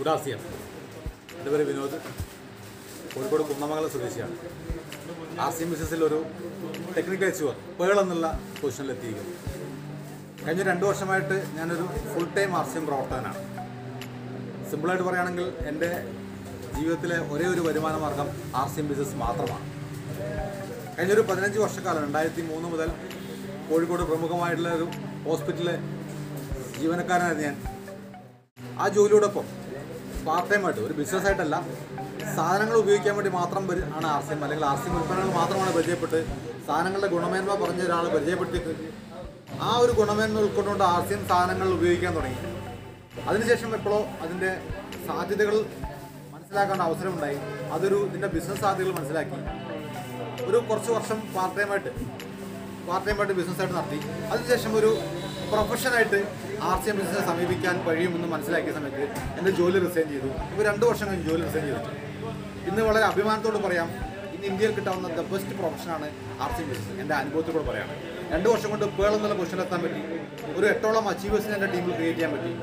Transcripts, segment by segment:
good R C M എൻ്റെ പേര് വിനോദ് കോഴിക്കോട് കുന്നമംഗലം സ്വദേശിയാണ് ആർ സി എം ബിസിനസ്സിൽ ഒരു ടെക്നിക്കൽ അച്ചീവർ പേൾ എന്നുള്ള പൊസിഷനിലെത്തിയിരിക്കുന്നു കഴിഞ്ഞ രണ്ട് വർഷമായിട്ട് ഞാനൊരു full time R C M പ്രവർത്തകനാണ് സിമ്പിളായിട്ട് പറയുകയാണെങ്കിൽ എൻ്റെ ജീവിതത്തിലെ ഒരേ ഒരു വരുമാന മാർഗം ആർ സി എം ബിസിനസ് മാത്രമാണ് കഴിഞ്ഞൊരു പതിനഞ്ച് വർഷക്കാലം രണ്ടായിരത്തി മൂന്ന് മുതൽ കോഴിക്കോട് പ്രമുഖമായിട്ടുള്ള ഒരു ഹോസ്പിറ്റലിലെ ജീവനക്കാരനായിരുന്നു ഞാൻ ആ ജോലിയോടൊപ്പം പാർട്ട് ടൈം ആയിട്ട് ഒരു ബിസിനസ് ആയിട്ടല്ല സാധനങ്ങൾ ഉപയോഗിക്കാൻ വേണ്ടി മാത്രം പരി- ആണ് ആർ സി എം അല്ലെങ്കിൽ ആർ സി എം ഉൽപ്പന്നങ്ങൾ മാത്രമാണ് പരിചയപ്പെട്ട് സാധനങ്ങളുടെ ഗുണമേന്മ പറഞ്ഞ ഒരാൾ പരിചയപ്പെട്ടിട്ട് ആ ഒരു ഗുണമേന്മ ഉൾക്കൊണ്ടുകൊണ്ട് ആർ സി എം സാധനങ്ങൾ ഉപയോഗിക്കാൻ തുടങ്ങി അതിനുശേഷം എപ്പോഴോ അതിൻ്റെ സാധ്യതകൾ മനസ്സിലാക്കേണ്ട അവസരമുണ്ടായി അതൊരു ഇതിൻ്റെ ബിസിനസ് സാധ്യതകൾ മനസ്സിലാക്കി ഒരു കുറച്ച് വർഷം പാർട്ട് ടൈമായിട്ട് പാർട്ട് ടൈമായിട്ട് ബിസിനസ്സായിട്ട് നടത്തി അതിനുശേഷം ഒരു പ്രൊഫഷനായിട്ട് ആർ സി എം ബിസിനസ് സമീപിക്കാൻ കഴിയുമെന്ന് മനസ്സിലാക്കിയ സമയത്ത് എൻ്റെ ജോലി റിസൈൻ ചെയ്തു ഇപ്പോൾ രണ്ട് വർഷം കഴിഞ്ഞ് ജോലി റിസൈൻ ചെയ്തിട്ട് ഇന്ന് വളരെ അഭിമാനത്തോട് പറയാം ഇന്ന് ഇന്ത്യയിൽ കിട്ടാവുന്ന ദ ബെസ്റ്റ് പ്രൊഫഷനാണ് ആർ സി എം ബിസിനസ് എൻ്റെ അനുഭവത്തിലൂടെ പറയാണ് രണ്ട് വർഷം കൊണ്ട് പേൾ എന്നുള്ള പൊസിഷനിലെത്താൻ പറ്റി ഒരു എട്ടോളം അച്ചീവേഴ്സിനെ എൻ്റെ ടീമിൽ ക്രിയേറ്റ് ചെയ്യാൻ പറ്റി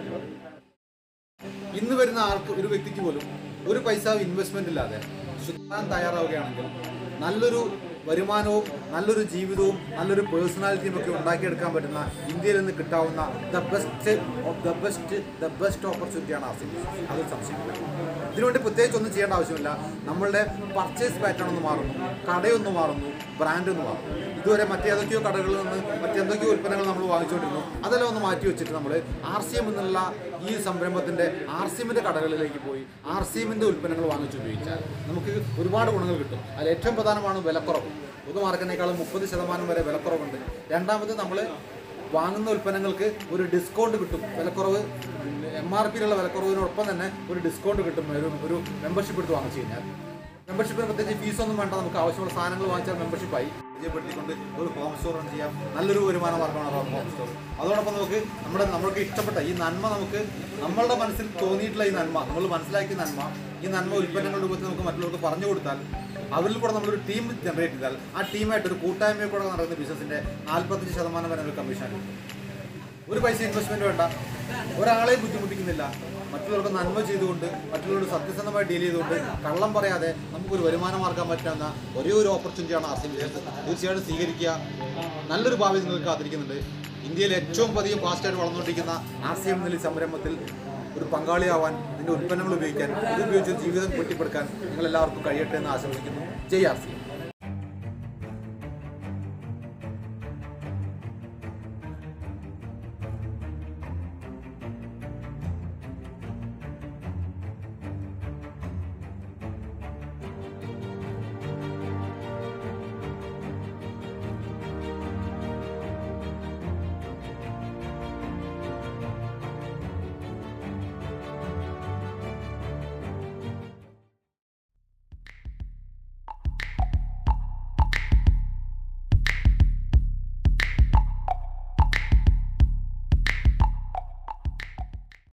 ഇന്ന് വരുന്ന ആൾക്ക് ഒരു വ്യക്തിക്ക് പോലും ഒരു പൈസ ഇൻവെസ്റ്റ്മെന്റ് ഇല്ലാതെ സുധാൻ തയ്യാറാവുകയാണെങ്കിൽ നല്ലൊരു വരുമാനവും നല്ലൊരു ജീവിതവും നല്ലൊരു പേഴ്സണാലിറ്റിയും ഒക്കെ ഉണ്ടാക്കിയെടുക്കാൻ പറ്റുന്ന ഇന്ത്യയിൽ നിന്ന് കിട്ടാവുന്ന the best the best the best ഓപ്പർച്യൂണിറ്റിയാണ് ആർ സി അതൊരു സംശയമില്ല ഇതിനുവേണ്ടി പ്രത്യേകിച്ച് ഒന്നും ചെയ്യേണ്ട ആവശ്യമില്ല നമ്മളുടെ പർച്ചേസ് പാറ്റേൺ ഒന്ന് മാറുന്നു കടയൊന്ന് മാറുന്നു ബ്രാൻഡ് ഒന്ന് മാറുന്നു ഇതുവരെ മറ്റേതൊക്കെയോ കടകളിൽ നിന്ന് മറ്റെന്തൊക്കെയോ ഉൽപ്പന്നങ്ങൾ നമ്മൾ വാങ്ങിച്ചുകൊണ്ടിരുന്നു അതെല്ലാം ഒന്ന് മാറ്റി വെച്ചിട്ട് നമ്മൾ ആർ സി എം എന്നുള്ള ഈ സംരംഭത്തിൻ്റെ ആർ സി എമ്മിൻ്റെ കടകളിലേക്ക് പോയി ആർ സി എമ്മിൻ്റെ ഉൽപ്പന്നങ്ങൾ വാങ്ങിച്ച് ഉപയോഗിച്ചാൽ നമുക്ക് ഒരുപാട് ഗുണങ്ങൾ കിട്ടും അതിൽ ഏറ്റവും പ്രധാനമാണ് വിലക്കുറവ് പൊതു മാർക്കറ്റിനേക്കാളും മുപ്പത് ശതമാനം വരെ വിലക്കുറവുണ്ട് രണ്ടാമത് നമ്മൾ വാങ്ങുന്ന ഉൽപ്പന്നങ്ങൾക്ക് ഒരു ഡിസ്കൗണ്ട് കിട്ടും വിലക്കുറവ് എം ആർ പിയിലുള്ള വിലക്കുറവിനൊപ്പം തന്നെ ഒരു ഡിസ്കൗണ്ട് കിട്ടും ഒരു ഒരു മെമ്പർഷിപ്പ് എടുത്ത് വാങ്ങിച്ചു കഴിഞ്ഞാൽ മെമ്പർഷിപ്പിന് പ്രത്യേകിച്ച് ഫീസൊന്നും വേണ്ട നമുക്ക് ആവശ്യമുള്ള സാധനങ്ങൾ വാങ്ങിച്ചാൽ മെമ്പർഷിപ്പായി പരിചയപ്പെടുത്തിക്കൊണ്ട് ഒരു ഹോം സ്റ്റോർ റൺ ചെയ്യാം നല്ലൊരു വരുമാന മാർഗ്ഗമാണ് ഹോം സ്റ്റോർ അതോടൊപ്പം നമുക്ക് നമ്മുടെ നമ്മൾക്ക് ഇഷ്ടപ്പെട്ട ഈ നന്മ നമുക്ക് നമ്മളുടെ മനസ്സിൽ തോന്നിയിട്ടുള്ള ഈ നന്മ നമ്മൾ മനസ്സിലാക്കിയ നന്മ ഈ നന്മ ഉൽപ്പന്നങ്ങളുടെ രൂപത്തിൽ നമുക്ക് മറ്റുള്ളവർക്ക് പറഞ്ഞു കൊടുത്താൽ അവരിൽ കൂടെ നമ്മളൊരു ടീം ജനറേറ്റ് ചെയ്താൽ ആ ടീമായിട്ട് ഒരു കൂട്ടായ്മയിൽ കൂടെ നടക്കുന്ന ബിസിനസിന്റെ നാൽപ്പത്തഞ്ച് ശതമാനം വരെ ഒരു കമ്മീഷൻ കിട്ടും ഒരു പൈസ ഇൻവെസ്റ്റ്മെന്റ് വേണ്ട ഒരാളെയും ബുദ്ധിമുട്ടിക്കുന്നില്ല മറ്റുള്ളവർക്ക് നന്മ ചെയ്തുകൊണ്ട് മറ്റുള്ളവരോട് സത്യസന്ധമായി ഡീൽ ചെയ്തുകൊണ്ട് കള്ളം പറയാതെ നമുക്കൊരു വരുമാനം മാർഗം പറ്റാവുന്ന ഒരേ ഒരു ഓപ്പർച്യൂണിറ്റിയാണ് ആർ സി ബിസിനസ് തീർച്ചയായിട്ടും സ്വീകരിക്കുക നല്ലൊരു ഭാവി നിങ്ങൾക്ക് കാത്തിരിക്കുന്നുണ്ട് ഇന്ത്യയിൽ ഏറ്റവും അധികം ഫാസ്റ്റായിട്ട് വളർന്നുകൊണ്ടിരിക്കുന്ന ആർ സി എം എന്ന ഈ സംരംഭത്തിൽ ഒരു പങ്കാളിയാവാൻ ഇതിൻ്റെ ഉൽപ്പന്നങ്ങൾ ഉപയോഗിക്കാൻ ഇത് ഉപയോഗിച്ച് ജീവിതം കെട്ടിപ്പടുക്കാൻ നിങ്ങൾ എല്ലാവർക്കും കഴിയട്ടെ എന്ന് ആശംസിക്കുന്നു ജയ് ആർ സി എം